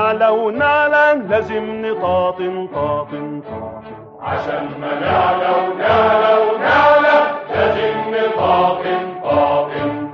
نعلى ونعلى لازم نطاطن طاطن طاطن عشان ما نعلى ونعلى ونعلى لازم نطاطن طاطن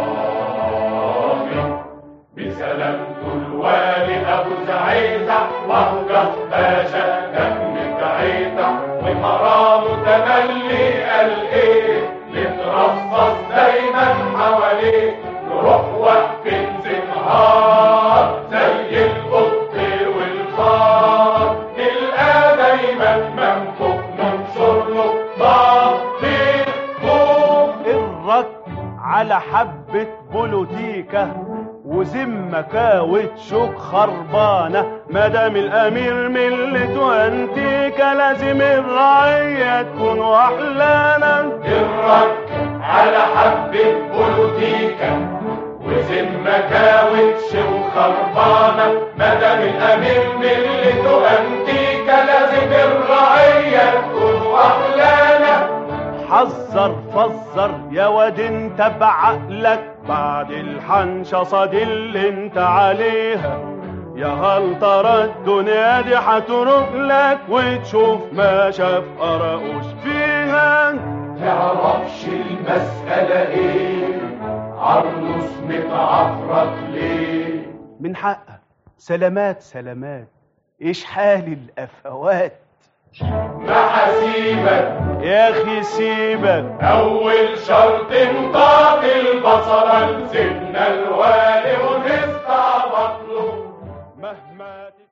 طاطن بسلامته الوالي ابو زعيزع وهجر باشا دم بعيدة ومرامه تملي قال ايه نترصص دايما حواليه نروح وقت نهار زي القط والفار نلقى دايما منفوخ ننشر له تطبيق الرك على حبة بولوتيكا وذمة كاوت شوك خربانة مدام الأمير ملته أنتيكا لازم الرعية تكون وحلانة الرك على حبة بولوتيكا وذمة كاوتش وخربانة مدام الأمير ملته أنتيكا لازم الرعية تكون وحلانة حذر فزر يا واد انت بعقلك بعد الحنشصة دي اللي انت عليها يا هل ترى الدنيا دي هتروح لك وتشوف ما شاف قراقوش فيها تعرفش المسألة ايه عروس متعفرت ليه من حقك سلامات سلامات ايش حال الافوات محاسيبك يا اخي سيبك أول شرط انطاق البصرة لسيدنا الوالي